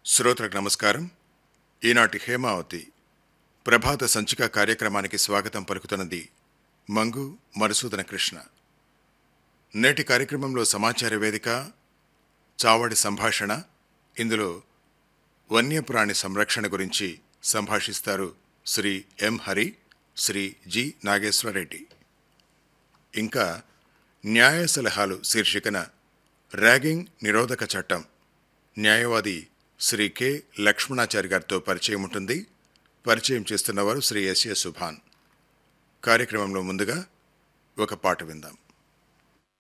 శ్రోతలకు నమస్కారం ఈనాటి హేమావతి ప్రభాత సంచిక కార్యక్రమానికి స్వాగతం పలుకుతున్నది మంగు మధుసూదన కృష్ణ నేటి కార్యక్రమంలో సమాచార వేదిక చావడి సంభాషణ ఇందులో వన్యప్రాణి సంరక్షణ గురించి సంభాషిస్తారు శ్రీ ఎం హరి శ్రీ జి నాగేశ్వరరెడ్డి ఇంకా న్యాయ సలహాలు శీర్షికన ర్యాగింగ్ నిరోధక చట్టం న్యాయవాది శ్రీ కె లక్ష్మణాచారి గారితో పరిచయం ఉంటుంది పరిచయం చేస్తున్నవారు శ్రీ ఎస్ఏ సుభాన్ కార్యక్రమంలో ముందుగా ఒక పాట విందాం